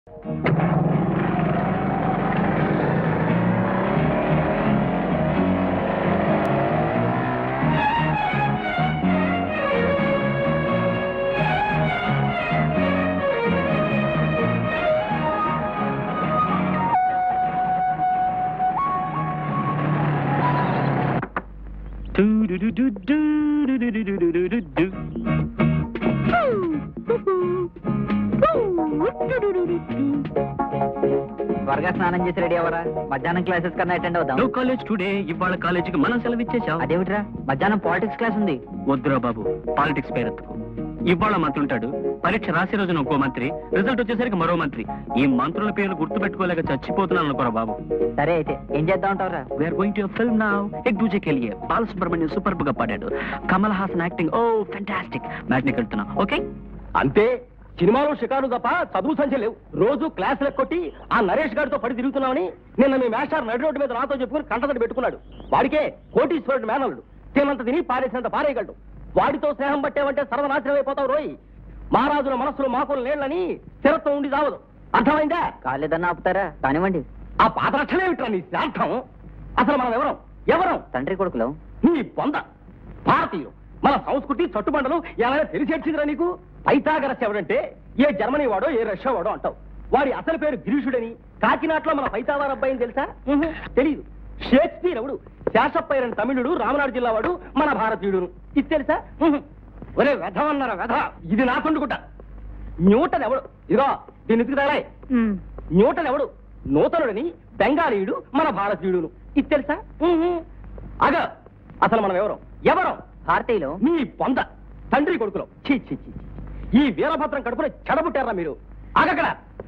త్వరగా స్నానం చేసి రెడీ అవ్వరా మధ్యాహ్నం క్లాసెస్ కన్నా అటెండ్ అవుదాం నో కాలేజ్ టుడే ఇవాళ కాలేజీకి మనం సెలవు ఇచ్చేసాం అదేమిట్రా మధ్యాహ్నం పాలిటిక్స్ క్లాస్ ఉంది వద్దురా బాబు పాలిటిక్స్ పేరెత్తుకు ఇవాళ మంత్రి ఉంటాడు పరీక్ష రాసే రోజున ఇంకో మంత్రి రిజల్ట్ వచ్చేసరికి మరో మంత్రి ఈ మంత్రుల పేర్లు గుర్తు పెట్టుకోలేక చచ్చిపోతున్నాను అనుకోరా బాబు సరే అయితే ఏం చేద్దాం అంటావురా we are going to film now Ek Duje Ke Liye Balasubrahmanyam super గా పాడాడు Kamal Haasan acting oh fantastic మ్యాట్నికి వెళ్తున్నా ఓకే అంతే సినిమాలో షికారు తప్ప చదువు సంఖ్య లేవు రోజు క్లాసులకు కొట్టి ఆ నరేష్ గారితో పడి తిరుగుతున్నామని నిన్న మీ మేషార్ నడి రోడ్డు మీద నాతో చెప్పుకుని కంటతడి పెట్టుకున్నాడు వాడికే కోటీశ్వరుడు మేనల్లుడు తినంత తిని పారేసినంత పారేయగలడు వాడితో స్నేహం పట్టేవంటే సర్వనాశనం అయిపోతావు రోయ్ మహారాజుల మనసులో మాకులు నీళ్ళని స్థిరత్వం ఉండి చావదు అర్థమైందా కాలేదన్నా ఆపుతారా కానివ్వండి ఆ పాత రక్షణ ఏమిట్రా నీ శ్రార్థం అసలు మనం ఎవరం ఎవరం తండ్రి కొడుకులు నీ పొంద భారతీయులు మన సంస్కృతి చట్టుబండలు ఏమైనా తెలిసేడ్చిందిరా నీకు పైతాగరస్ ఎవడంటే ఏ జర్మనీ వాడో ఏ రష్యా వాడో అంటావు వాడి అసలు పేరు గిరీషుడని కాకినాడలో మన పైతావార అబ్బాయిని తెలుసా తెలీదు షేక్స్పియర్ ఎవడు శాసప్పైరన్ తమిళుడు రామనాడు జిల్లా వాడు మన భారతీయుడును ఇది తెలుసా ఉహు. ఒరే వెధవన్నారా వెధ ఇది నాకుండుకుంటా న్యూటన్ ఎవడు ఇదిగో దీన్ని ఎత్తుకుతారా న్యూటన్ ఎవడు నూతనుడని బెంగాలీయుడు మన భారతీయుడును ఇది తెలుసా అగ అసలు మనం ఎవరం ఎవరం భారతీయులు మీ పొంద తండ్రి కొడుకులు ఛీ ఛీ ఛీ ఈ వీరభద్రం కడుపున చెడబుట్టారా మీరు ఆగక్కడ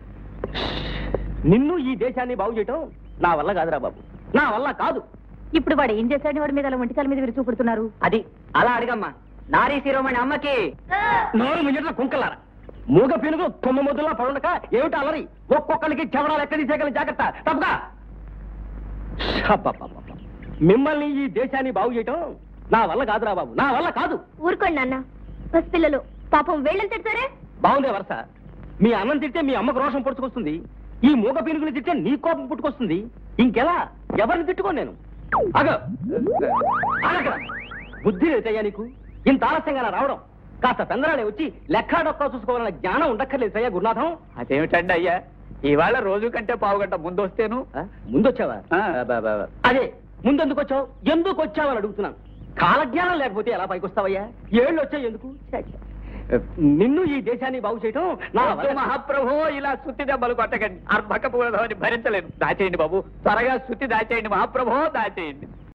నిన్ను ఈ దేశాన్ని బాగు చేయటం నా వల్ల కాదురా బాబు నా వల్ల కాదు ఇప్పుడు వాడు ఏం చేశాడు వాడి మీద అలా ఒంటికాల మీద విరుచు పుడుతున్నారు అది అలా అడిగమ్మా నారీ శిరోమణి అమ్మకి నోరు ముయ్యట్ల కుంకలారా మూగ పెనుగు కొమ్మ ముద్దులా పడుండక ఏమిటి అలరి ఒక్కొక్కరికి చెవడాలు ఎక్కడ తీసేయగల జాగ్రత్త తప్పుగా అబ్బబ్బబ్బబ్బ. మిమ్మల్ని ఈ దేశాన్ని బాగు చేయటం నా వల్ల కాదురా బాబు నా వల్ల కాదు ఊరుకోండి నాన్న పసిపిల్లలు పాపం వేళ్ళని తిడతారే బాగుందే వరుస మీ అన్నం తింటే మీ అమ్మకు రోషం పుట్టుకొస్తుంది ఈ మూగ పీనుగుని తింటే నీ కోపం పుట్టుకొస్తుంది ఇంకెలా ఎవరిని తిట్టుకోను నేను అగ ఆగక్కడ. బుద్ధి లేదయ్యా నీకు ఇంత ఆలస్యంగా నా రావడం కాస్త పెందరాడే వచ్చి లెక్క డొక్క చూసుకోవాలన్న జ్ఞానం ఉండక్కర్లేదు సయ్యా గురునాథం అదేమిటండి అయ్యా ఇవాళ రోజు కంటే పావు గంట ముందు వస్తేను ఆ? ముందొచ్చావా ఆ. అబ్బబ్బబ్బ. అదే ముందెందుకు వచ్చావు ఎందుకు వచ్చావని అడుగుతున్నాను కాలజ్ఞానం లేకపోతే ఎలా పైకి వస్తావయ్యా ఏళ్ళు వచ్చావు ఎందుకు ఛే, ఛే. నిన్ను ఈ దేశాన్ని బాగు చేయటం నా వల్ల కాదు. మహాప్రభు ఇలా సుత్తి దెబ్బలు కొట్టకండి అర్భక పూలధోని భరించలేదు దాచేయండి బాబు త్వరగా సుత్తి దాచేయండి మహాప్రభు దాచేయండి